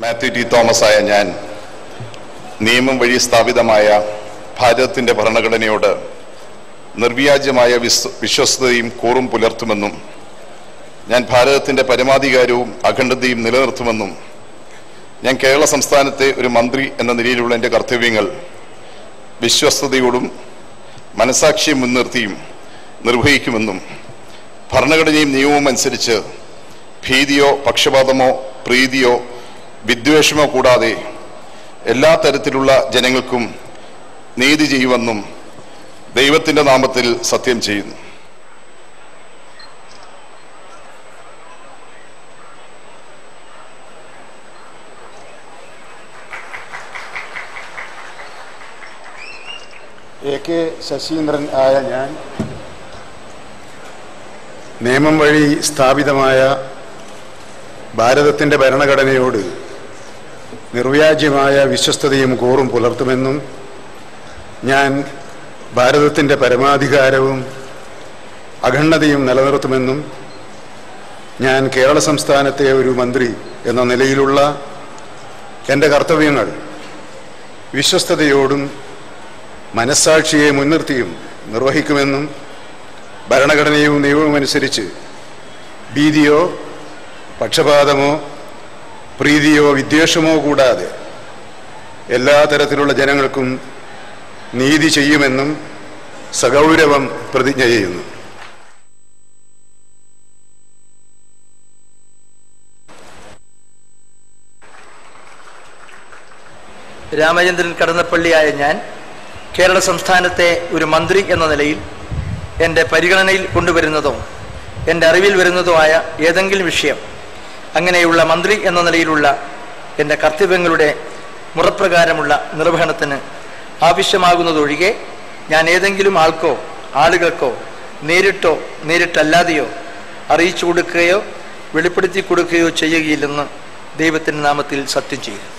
Mathew T Thomas ആയ ഞാൻ നിയമം വഴി സ്ഥാപിതമായ ഭാരതത്തിന്റെ ഭരണഘടനയോട് നിർവ്യാജമായ വിസ് വിശ്വസ്തയും കൂറും പുലർത്തുമെന്നും ഞാൻ ഭാരതത്തിന്റെ പരമാധികാരവും അഖണ്ഡതയും നിലനിർത്തുമെന്നും ഞാൻ കേരള സംസ്ഥാനത്തെ ഒരു മന്ത്രി എന്ന നിലയിലുള്ള എൻ്റെ കർത്തവ്യങ്ങൾ വിശ്വസ്തയോടും മനസാക്ഷിയെ മുൻനിർത്തിയും നിർവഹിക്കുമെന്നും ഭരണഘടനയും നിയമവും അനുസരിച്ച് ഭീതിയോ പക്ഷപാതമോ പ്രീതിയോ വിദ്വേഷമോ കൂടാതെ എല്ലാ തരത്തിലുള്ള ജനങ്ങൾക്കും നീതി ചെയ്യുമെന്നും ദൈവത്തിന്റെ നാമത്തിൽ സത്യം ചെയ്യുന്നു എ കെ ശശീന്ദ്രൻ ആയ ഞാൻ നിയമം വഴി സ്ഥാപിതമായ ഭാരതത്തിൻ്റെ ഭരണഘടനയോട് നിർവ്യാജ്യമായ വിശ്വസ്തതയും കൂറും പുലർത്തുമെന്നും ഞാൻ ഭാരതത്തിൻ്റെ പരമാധികാരവും അഖണ്ഡതയും നിലനിർത്തുമെന്നും ഞാൻ കേരള സംസ്ഥാനത്തെ ഒരു മന്ത്രി എന്ന നിലയിലുള്ള എൻ്റെ കർത്തവ്യങ്ങൾ വിശ്വസ്തയോടും മനസ്സാക്ഷിയെ മുൻനിർത്തിയും നിർവഹിക്കുമെന്നും ഭരണഘടനയും നിയമവും അനുസരിച്ച് ഭീതിയോ പക്ഷപാതമോ പ്രീതിയോ വിദ്വേഷമോ കൂടാതെ എല്ലാ തരത്തിലുള്ള ജനങ്ങൾക്കും നീതി ചെയ്യുമെന്നും സഗൗരവം പ്രതിജ്ഞ ചെയ്യുന്നു രാമചന്ദ്രൻ കടന്നപ്പള്ളിയായ ഞാൻ കേരള സംസ്ഥാനത്തെ ഒരു മന്ത്രി എന്ന നിലയിൽ എൻ്റെ പരിഗണനയിൽ കൊണ്ടുവരുന്നതോ എൻ്റെ അറിവിൽ വരുന്നതോ ആയ ഏതെങ്കിലും വിഷയം അങ്ങനെയുള്ള മന്ത്രി എന്ന നിലയിലുള്ള എൻ്റെ കർത്തവ്യങ്ങളുടെ മുറപ്രകാരമുള്ള നിർവഹണത്തിന് ആവശ്യമാകുന്നതൊഴികെ ഞാൻ ഏതെങ്കിലും ആൾക്കോ ആളുകൾക്കോ നേരിട്ടോ നേരിട്ടല്ലാതെയോ അറിയിച്ചു കൊടുക്കുകയോ വെളിപ്പെടുത്തി കൊടുക്കുകയോ ചെയ്യുകയില്ലെന്ന് ദൈവത്തിൻ്റെ നാമത്തിൽ സത്യം ചെയ്യുന്നു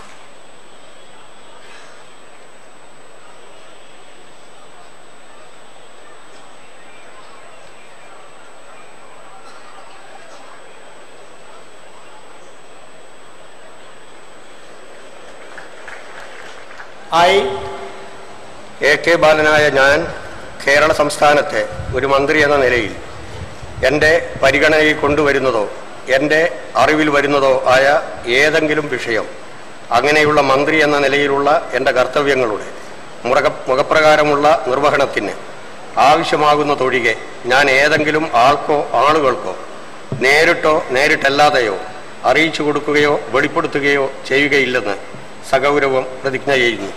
ഐ എ കെ ബാലനായ ഞാൻ കേരള സംസ്ഥാനത്തെ ഒരു മന്ത്രി എന്ന നിലയിൽ എൻ്റെ പരിഗണനയിൽ കൊണ്ടുവരുന്നതോ എൻ്റെ അറിവിൽ വരുന്നതോ ആയ ഏതെങ്കിലും വിഷയം അങ്ങനെയുള്ള മന്ത്രി എന്ന നിലയിലുള്ള എൻ്റെ കർത്തവ്യങ്ങളുടെ മുറക മുഖപ്രകാരമുള്ള നിർവഹണത്തിന് ആവശ്യമാകുന്നതൊഴികെ ഞാൻ ഏതെങ്കിലും ആൾക്കോ ആളുകൾക്കോ നേരിട്ടോ നേരിട്ടല്ലാതെയോ അറിയിച്ചു കൊടുക്കുകയോ വെളിപ്പെടുത്തുകയോ ചെയ്യുകയില്ലെന്ന് സഗൗരവം പ്രതിജ്ഞ ചെയ്യുന്നു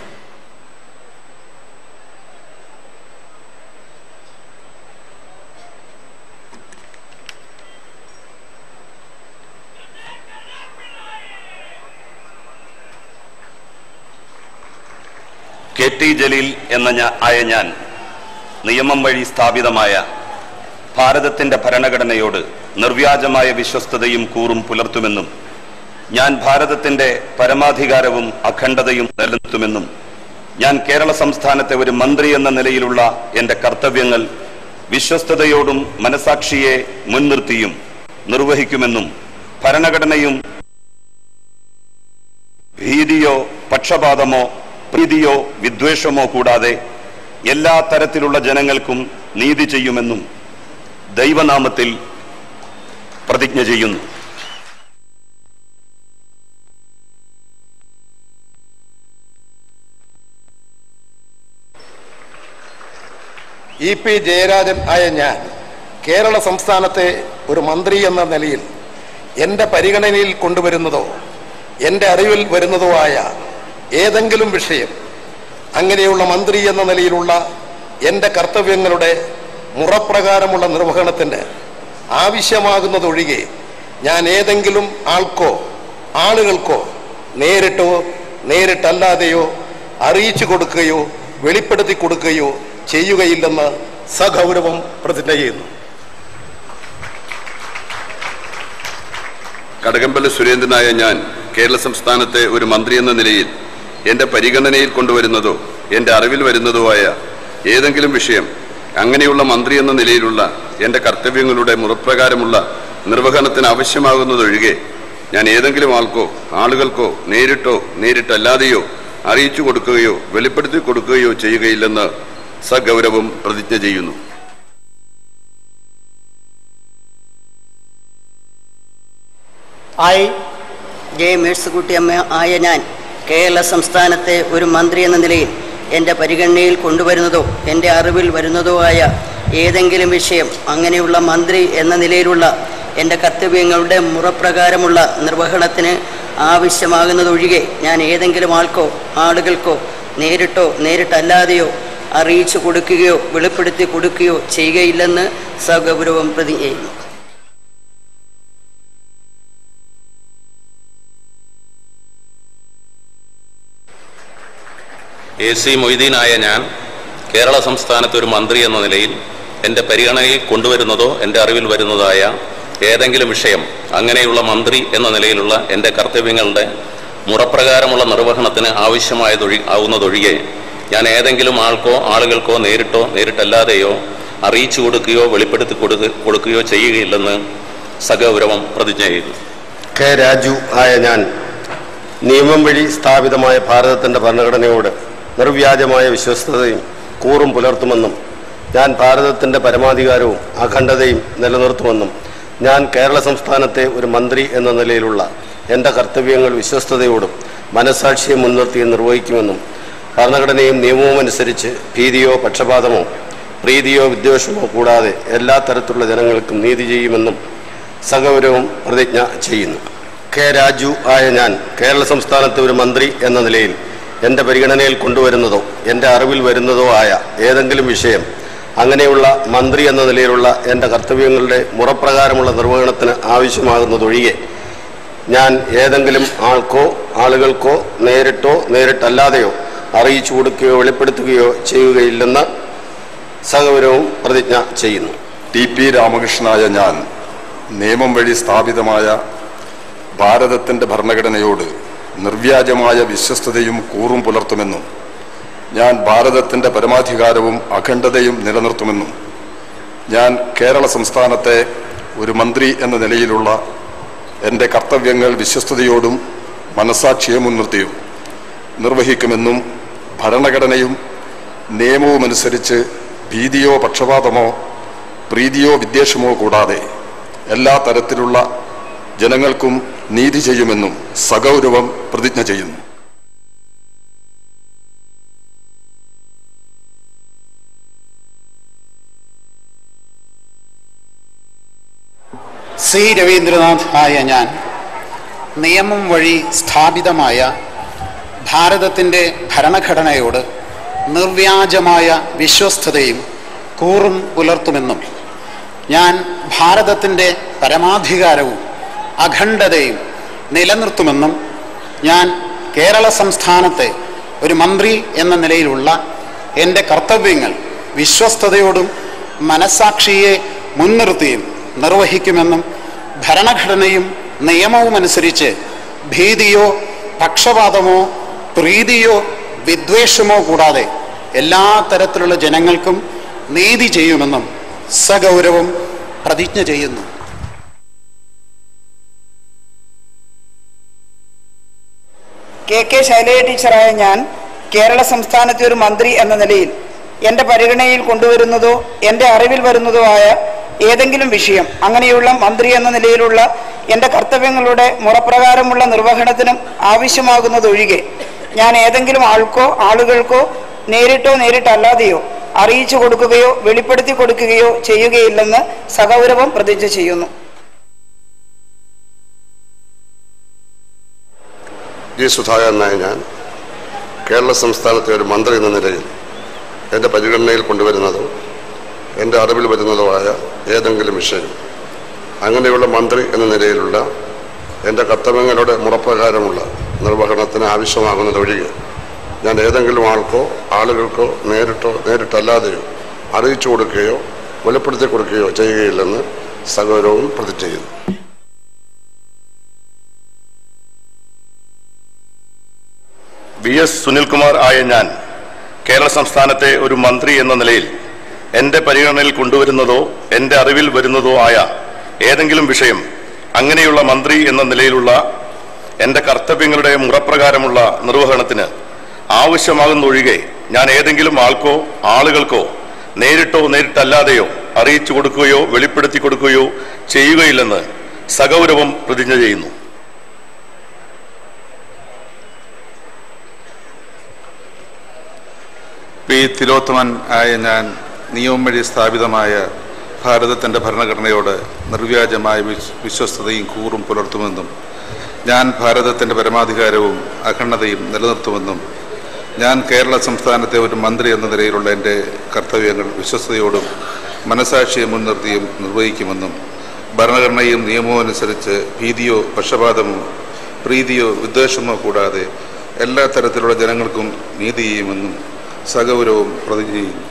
കെ ടി ജലീൽ എന്ന ഞാ- ആയ ഞാൻ നിയമം വഴി സ്ഥാപിതമായ ഭാരതത്തിന്റെ ഭരണഘടനയോട് നിർവ്യാജമായ വിശ്വസ്തതയും കൂറും പുലർത്തുമെന്നും ഞാൻ ഭാരതത്തിന്റെ പരമാധികാരവും അഖണ്ഡതയും നിലനിർത്തുമെന്നും ഞാൻ കേരള സംസ്ഥാനത്തെ ഒരു മന്ത്രി എന്ന നിലയിലുള്ള എന്റെ കർത്തവ്യങ്ങൾ വിശ്വസ്തയോടും മനസാക്ഷിയെ മുൻനിർത്തിയും നിർവഹിക്കുമെന്നും ഭരണഘടനയും ഭീതിയോ പക്ഷപാതമോ പ്രീതിയോ വിദ്വേഷമോ കൂടാതെ എല്ലാ തരത്തിലുള്ള ജനങ്ങൾക്കും നീതി ചെയ്യുമെന്നും ദൈവനാമത്തിൽ പ്രതിജ്ഞ ചെയ്യുന്നു ഇ പി ജയരാജൻ ആയ ഞാൻ കേരള സംസ്ഥാനത്തെ ഒരു മന്ത്രി എന്ന നിലയിൽ എൻ്റെ പരിഗണനയിൽ കൊണ്ടുവരുന്നതോ എൻ്റെ അറിവിൽ വരുന്നതോ ആയ ഏതെങ്കിലും വിഷയം അങ്ങനെയുള്ള മന്ത്രി എന്ന നിലയിലുള്ള എൻ്റെ കർത്തവ്യങ്ങളുടെ മുറപ്രകാരമുള്ള നിർവഹണത്തിന് ആവശ്യമാകുന്നതൊഴികെ ഞാൻ ഏതെങ്കിലും ആൾക്കോ ആളുകൾക്കോ നേരിട്ടോ നേരിട്ടല്ലാതെയോ അറിയിച്ചു കൊടുക്കുകയോ വെളിപ്പെടുത്തി കൊടുക്കുകയോ ചെയ്യുകയില്ലെന്ന് സഗൗരവം പ്രതിജ്ഞ ചെയ്യുന്നു കടകംപള്ളി സുരേന്ദ്രനായ ഞാൻ കേരള സംസ്ഥാനത്തെ ഒരു മന്ത്രി എന്ന നിലയിൽ എന്റെ പരിഗണനയിൽ കൊണ്ടുവരുന്നതോ എന്റെ അറിവിൽ വരുന്നതോ ആയ ഏതെങ്കിലും വിഷയം അങ്ങനെയുള്ള മന്ത്രി എന്ന നിലയിലുള്ള എന്റെ കർത്തവ്യങ്ങളുടെ മുറപ്രകാരമുള്ള നിർവഹണത്തിന് ആവശ്യമാകുന്നതൊഴികെ ഞാൻ ഏതെങ്കിലും ആൾക്കോ ആളുകൾക്കോ നേരിട്ടോ നേരിട്ടല്ലാതെയോ അറിയിച്ചു കൊടുക്കുകയോ വെളിപ്പെടുത്തി കൊടുക്കുകയോ ചെയ്യുകയില്ലെന്ന് സഗൗരവം പ്രതിജ്ഞ ചെയ്യുന്നു ഐ ജെ മേഴ്സുകുട്ടിയമ്മ ആയ ഞാൻ കേരള സംസ്ഥാനത്തെ ഒരു മന്ത്രി എന്ന നിലയിൽ എൻ്റെ പരിഗണനയിൽ കൊണ്ടുവരുന്നതോ എൻ്റെ അറിവിൽ വരുന്നതോ ആയ ഏതെങ്കിലും വിഷയം അങ്ങനെയുള്ള മന്ത്രി എന്ന നിലയിലുള്ള എൻ്റെ കർത്തവ്യങ്ങളുടെ മുറപ്രകാരമുള്ള നിർവഹണത്തിന് ആവശ്യമാകുന്നതൊഴികെ ഞാൻ ഏതെങ്കിലും ആൾക്കോ ആളുകൾക്കോ നേരിട്ടോ നേരിട്ടല്ലാതെയോ അറിയിച്ചു കൊടുക്കുകയോ വെളിപ്പെടുത്തി കൊടുക്കുകയോ ചെയ്യുകയില്ലെന്ന് സഗൗരവം പ്രതിജ്ഞ ചെയ്യുന്നു എ സി മൊയ്തീനായ ഞാൻ കേരള സംസ്ഥാനത്തെ ഒരു മന്ത്രി എന്ന നിലയിൽ എൻ്റെ പരിഗണനയിൽ കൊണ്ടുവരുന്നതോ എൻ്റെ അറിവിൽ വരുന്നതായ ഏതെങ്കിലും വിഷയം അങ്ങനെയുള്ള മന്ത്രി എന്ന നിലയിലുള്ള എൻ്റെ കർത്തവ്യങ്ങളുടെ മുറപ്രകാരമുള്ള നിർവഹണത്തിന് ആവശ്യമായതൊഴി ആവുന്നതൊഴികെ ഞാൻ ഏതെങ്കിലും ആൾക്കോ ആളുകൾക്കോ നേരിട്ടോ നേരിട്ടല്ലാതെയോ അറിയിച്ചു കൊടുക്കുകയോ വെളിപ്പെടുത്തി കൊടുക്ക കൊടുക്കുകയോ ചെയ്യുകയില്ലെന്ന് സഗൗരവം പ്രതിജ്ഞ ചെയ്യുന്നു കെ രാജു ആയ ഞാൻ നിയമം വഴി സ്ഥാപിതമായ ഭാരതത്തിന്റെ ഭരണഘടനയോട് നിർവ്യാജമായ വിശ്വസ്തതയും കൂറും പുലർത്തുമെന്നും ഞാൻ ഭാരതത്തിന്റെ പരമാധികാരവും അഖണ്ഡതയും നിലനിർത്തുമെന്നും ഞാൻ കേരള സംസ്ഥാനത്തെ ഒരു മന്ത്രി എന്ന നിലയിലുള്ള എൻ്റെ കർത്തവ്യങ്ങൾ വിശ്വസ്തയോടും മനസാക്ഷിയെ മുൻനിർത്തി നിർവഹിക്കുമെന്നും ഭരണഘടനയും നിയമവും അനുസരിച്ച് ഭീതിയോ പക്ഷപാതമോ പ്രീതിയോ വിദ്വേഷമോ കൂടാതെ എല്ലാ തരത്തിലുള്ള ജനങ്ങൾക്കും നീതി ചെയ്യുമെന്നും സഗൗരവം പ്രതിജ്ഞ ചെയ്യുന്നു കെ രാജു ആയ ഞാൻ കേരള സംസ്ഥാനത്തെ ഒരു മന്ത്രി എന്ന നിലയിൽ എൻ്റെ പരിഗണനയിൽ കൊണ്ടുവരുന്നതോ എൻ്റെ അറിവിൽ വരുന്നതോ ആയ ഏതെങ്കിലും വിഷയം അങ്ങനെയുള്ള മന്ത്രി എന്ന നിലയിലുള്ള എൻ്റെ കർത്തവ്യങ്ങളുടെ മുറപ്രകാരമുള്ള നിർവഹണത്തിന് ആവശ്യമാകുന്നതൊഴികെ ഞാൻ ഏതെങ്കിലും ആൾക്കോ ആളുകൾക്കോ നേരിട്ടോ നേരിട്ടല്ലാതെയോ അറിയിച്ചു കൊടുക്കുകയോ വെളിപ്പെടുത്തുകയോ ചെയ്യുകയില്ലെന്ന് സഗൗരവം പ്രതിജ്ഞ ചെയ്യുന്നു ടി പി രാമകൃഷ്ണനായ ഞാൻ നിയമം വഴി സ്ഥാപിതമായ ഭാരതത്തിന്റെ ഭരണഘടനയോട് നിർവ്യാജമായ വിശ്വസ്തതയും കൂറും പുലർത്തുമെന്നും ഞാൻ ഭാരതത്തിന്റെ പരമാധികാരവും അഖണ്ഡതയും നിലനിർത്തുമെന്നും ഞാൻ കേരള സംസ്ഥാനത്തെ ഒരു മന്ത്രി എന്ന നിലയിലുള്ള എൻ്റെ കർത്തവ്യങ്ങൾ വിശ്വസ്തയോടും മനസാക്ഷിയെ മുൻനിർത്തിയും നിർവഹിക്കുമെന്നും ഭരണഘടനയും നിയമവുമനുസരിച്ച് ഭീതിയോ പക്ഷപാതമോ പ്രീതിയോ വിദ്വേഷമോ കൂടാതെ എല്ലാ തരത്തിലുള്ള ജനങ്ങൾക്കും നീതി ചെയ്യുമെന്നും സഗൗരവം പ്രതിജ്ഞ ചെയ്യുന്നു സി രവീന്ദ്രനാഥ് ആയ ഞാൻ നിയമം വഴി സ്ഥാപിതമായ ഭാരതത്തിൻ്റെ ഭരണഘടനയോട് നിർവ്യാജമായ വിശ്വസ്തതയും കൂറും പുലർത്തുമെന്നും ഞാൻ ഭാരതത്തിൻ്റെ പരമാധികാരവും അഖണ്ഡതയും നിലനിർത്തുമെന്നും ഞാൻ കേരള സംസ്ഥാനത്തെ ഒരു മന്ത്രി എന്ന നിലയിലുള്ള എൻ്റെ കർത്തവ്യങ്ങൾ വിശ്വസ്തയോടും മനസാക്ഷിയെ മുൻനിർത്തിയും നിർവഹിക്കുമെന്നും ഭരണഘടനയും നിയമവും അനുസരിച്ച് ഭീതിയോ പക്ഷപാതമോ പ്രീതിയോ വിദ്വേഷമോ കൂടാതെ എല്ലാ തരത്തിലുള്ള ജനങ്ങൾക്കും നീതി ചെയ്യുമെന്നും സഗൗരവം പ്രതിജ്ഞ ചെയ്യുന്നു കെ കെ ശൈലജ ടീച്ചറായ ഞാൻ കേരള സംസ്ഥാനത്തെ ഒരു മന്ത്രി എന്ന നിലയിൽ എൻ്റെ പരിഗണനയിൽ കൊണ്ടുവരുന്നതോ എൻ്റെ അറിവിൽ വരുന്നതോ ആയ ഏതെങ്കിലും വിഷയം അങ്ങനെയുള്ള മന്ത്രി എന്ന നിലയിലുള്ള എൻ്റെ കർത്തവ്യങ്ങളുടെ മുറപ്രകാരമുള്ള നിർവഹണത്തിനും ആവശ്യമാകുന്നതൊഴികെ ഞാൻ ഏതെങ്കിലും ആൾക്കോ ആളുകൾക്കോ നേരിട്ടോ നേരിട്ടല്ലാതെയോ അറിയിച്ചു കൊടുക്കുകയോ വെളിപ്പെടുത്തി കൊടുക്കുകയോ ചെയ്യുകയില്ലെന്ന് സഗൗരവം പ്രതിജ്ഞ ചെയ്യുന്നു ജി സുധാകരനായ ഞാൻ കേരള സംസ്ഥാനത്തെ ഒരു മന്ത്രി എന്ന നിലയിൽ എൻ്റെ പരിഗണനയിൽ കൊണ്ടുവരുന്നതോ എൻ്റെ അറിവിൽ വരുന്നതോ ആയ ഏതെങ്കിലും വിഷയം അങ്ങനെയുള്ള മന്ത്രി എന്ന നിലയിലുള്ള എൻ്റെ കർത്തവ്യങ്ങളുടെ മുറപ്രകാരമുള്ള നിർവഹണത്തിന് ആവശ്യമാകുന്നതൊഴികെ ഞാൻ ഏതെങ്കിലും ആൾക്കോ ആളുകൾക്കോ നേരിട്ടോ നേരിട്ടല്ലാതെയോ അറിയിച്ചു കൊടുക്കുകയോ വെളിപ്പെടുത്തി കൊടുക്കുകയോ ചെയ്യുകയില്ലെന്ന് സഗൗരവം പ്രതിജ്ഞ ചെയ്യുന്നു വി എസ് സുനിൽകുമാർ ആയ ഞാൻ കേരള സംസ്ഥാനത്തെ ഒരു മന്ത്രി എന്ന നിലയിൽ എൻ്റെ പരിഗണനയിൽ കൊണ്ടുവരുന്നതോ എൻ്റെ അറിവിൽ വരുന്നതോ ആയ ഏതെങ്കിലും വിഷയം അങ്ങനെയുള്ള മന്ത്രി എന്ന നിലയിലുള്ള എൻ്റെ കർത്തവ്യങ്ങളുടെ മുറപ്രകാരമുള്ള നിർവഹണത്തിന് ആവശ്യമാകുന്നൊഴികെ ഞാൻ ഏതെങ്കിലും ആൾക്കോ ആളുകൾക്കോ നേരിട്ടോ നേരിട്ടല്ലാതെയോ അറിയിച്ചു കൊടുക്കുകയോ വെളിപ്പെടുത്തി കൊടുക്കുകയോ ചെയ്യുകയില്ലെന്ന് സഗൗരവം പ്രതിജ്ഞ ചെയ്യുന്നു പി തിലോത്തമൻ ആയ ഞാൻ നിയമം വഴി സ്ഥാപിതമായ ഭാരതത്തിൻ്റെ ഭരണഘടനയോട് നിർവ്യാജമായ വിശ്- വിശ്വസ്തതയും കൂറും പുലർത്തുമെന്നും ഞാൻ ഭാരതത്തിൻ്റെ പരമാധികാരവും അഖണ്ഡതയും നിലനിർത്തുമെന്നും ഞാൻ കേരള സംസ്ഥാനത്തെ ഒരു മന്ത്രി എന്ന നിലയിലുള്ള എൻ്റെ കർത്തവ്യങ്ങൾ വിശ്വസ്തയോടും മനസാക്ഷിയെ മുൻനിർത്തിയും നിർവഹിക്കുമെന്നും ഭരണഘടനയും നിയമവും അനുസരിച്ച് ഭീതിയോ പക്ഷപാതമോ പ്രീതിയോ വിദ്വേഷമോ കൂടാതെ എല്ലാ തരത്തിലുള്ള ജനങ്ങൾക്കും നീതി ചെയ്യുമെന്നും സഗൗരവം പ്രതിജ്ഞ ചെയ്യുന്നു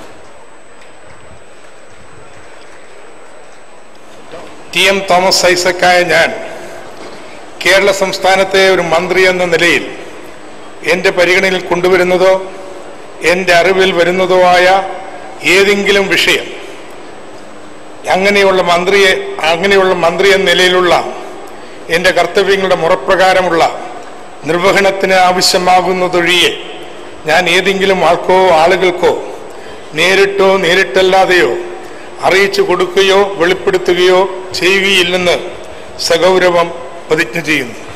ടി എം തോമസ് ഐസക്കായ ഞാൻ കേരള സംസ്ഥാനത്തെ ഒരു മന്ത്രി എന്ന നിലയിൽ എൻ്റെ പരിഗണനയിൽ കൊണ്ടുവരുന്നതോ എൻ്റെ അറിവിൽ വരുന്നതോ ആയ ഏതെങ്കിലും വിഷയം അങ്ങനെയുള്ള മന്ത്രിയെ അങ്ങനെയുള്ള മന്ത്രി എന്ന നിലയിലുള്ള എൻ്റെ കർത്തവ്യങ്ങളുടെ മുറപ്രകാരമുള്ള നിർവഹണത്തിന് ആവശ്യമാകുന്നതൊഴിയെ ഞാൻ ഏതെങ്കിലും ആൾക്കോ ആളുകൾക്കോ നേരിട്ടോ നേരിട്ടല്ലാതെയോ അറിയിച്ചു കൊടുക്കുകയോ വെളിപ്പെടുത്തുകയോ ചെയ്യുകയില്ലെന്ന് സഗൗരവം പ്രതിജ്ഞ ചെയ്യുന്നു